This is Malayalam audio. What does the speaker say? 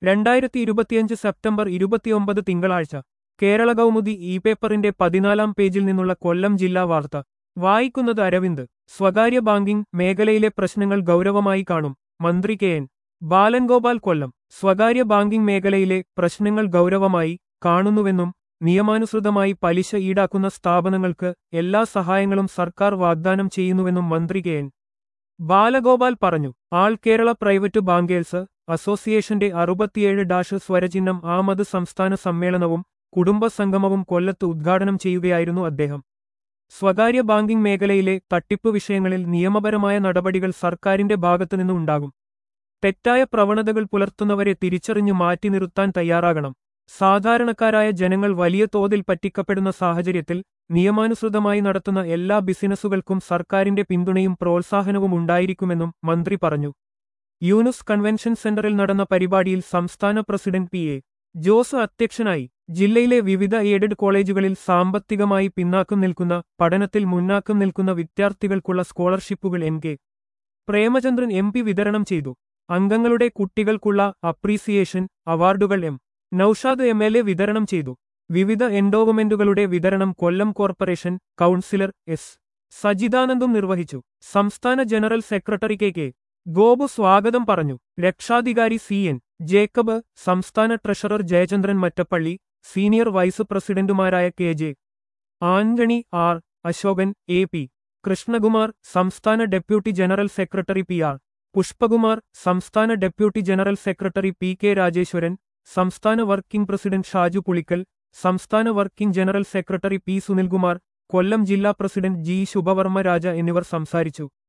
രണ്ടായിരത്തി ഇരുപത്തിയഞ്ച് സെപ്റ്റംബർ ഇരുപത്തിയൊമ്പത് തിങ്കളാഴ്ച കേരള കൗമുദി ഇ പേപ്പറിന്റെ പതിനാലാം പേജിൽ നിന്നുള്ള കൊല്ലം ജില്ലാ വാർത്ത വായിക്കുന്നത് അരവിന്ദ് സ്വകാര്യ ബാങ്കിംഗ് മേഖലയിലെ പ്രശ്നങ്ങൾ ഗൗരവമായി കാണും മന്ത്രി കെ എൻ ബാലൻഗോപാൽ കൊല്ലം സ്വകാര്യ ബാങ്കിംഗ് മേഖലയിലെ പ്രശ്നങ്ങൾ ഗൗരവമായി കാണുന്നുവെന്നും നിയമാനുസൃതമായി പലിശ ഈടാക്കുന്ന സ്ഥാപനങ്ങൾക്ക് എല്ലാ സഹായങ്ങളും സർക്കാർ വാഗ്ദാനം ചെയ്യുന്നുവെന്നും മന്ത്രി കെ എൻ ബാലഗോപാൽ പറഞ്ഞു ആൾ കേരള പ്രൈവറ്റ് ബാങ്കേഴ്സ് അസോസിയേഷന്റെ അറുപത്തിയേഴ് ഡാഷ് സ്വരചിഹ്നം ആമത് സംസ്ഥാന സമ്മേളനവും കുടുംബസംഗമവും കൊല്ലത്ത് ഉദ്ഘാടനം ചെയ്യുകയായിരുന്നു അദ്ദേഹം സ്വകാര്യ ബാങ്കിംഗ് മേഖലയിലെ തട്ടിപ്പ് വിഷയങ്ങളിൽ നിയമപരമായ നടപടികൾ സർക്കാരിന്റെ ഭാഗത്തുനിന്ന് ഉണ്ടാകും തെറ്റായ പ്രവണതകൾ പുലർത്തുന്നവരെ തിരിച്ചറിഞ്ഞു മാറ്റി നിർത്താൻ തയ്യാറാകണം സാധാരണക്കാരായ ജനങ്ങൾ വലിയ തോതിൽ പറ്റിക്കപ്പെടുന്ന സാഹചര്യത്തിൽ നിയമാനുസൃതമായി നടത്തുന്ന എല്ലാ ബിസിനസ്സുകൾക്കും സർക്കാരിന്റെ പിന്തുണയും പ്രോത്സാഹനവും ഉണ്ടായിരിക്കുമെന്നും മന്ത്രി പറഞ്ഞു യൂനുസ് കൺവെൻഷൻ സെന്ററിൽ നടന്ന പരിപാടിയിൽ സംസ്ഥാന പ്രസിഡന്റ് പി എ ജോസ് അധ്യക്ഷനായി ജില്ലയിലെ വിവിധ എയ്ഡഡ് കോളേജുകളിൽ സാമ്പത്തികമായി പിന്നാക്കം നിൽക്കുന്ന പഠനത്തിൽ മുന്നാക്കം നിൽക്കുന്ന വിദ്യാർത്ഥികൾക്കുള്ള സ്കോളർഷിപ്പുകൾ N K Premachandran M P വിതരണം ചെയ്തു അംഗങ്ങളുടെ കുട്ടികൾക്കുള്ള അപ്രീസിയേഷൻ അവാർഡുകൾ M Noushad M L A വിതരണം ചെയ്തു വിവിധ എൻഡോവ്മെന്റുകളുടെ വിതരണം കൊല്ലം കോർപ്പറേഷൻ കൗൺസിലർ എസ് സജിതാനന്ദും നിർവഹിച്ചു സംസ്ഥാന general secretary K K Gopu സ്വാഗതം പറഞ്ഞു രക്ഷാധികാരി സി എൻ ജേക്കബ് സംസ്ഥാന treasurer Jayachandran Mattappally senior vice പ്രസിഡന്റുമാരായ K J Antony R Ashokan A P Krishnakumar സംസ്ഥാന deputy general secretary P R Pushpakumar സംസ്ഥാന deputy general secretary P K Rajeswaran സംസ്ഥാന വർക്കിംഗ് പ്രസിഡന്റ് ഷാജു പുളിക്കൽ സംസ്ഥാന working general secretary P Sunilkumar Kollam ജില്ലാ പ്രസിഡന്റ് ജി ശുഭവർമ്മ രാജ എന്നിവർ സംസാരിച്ചു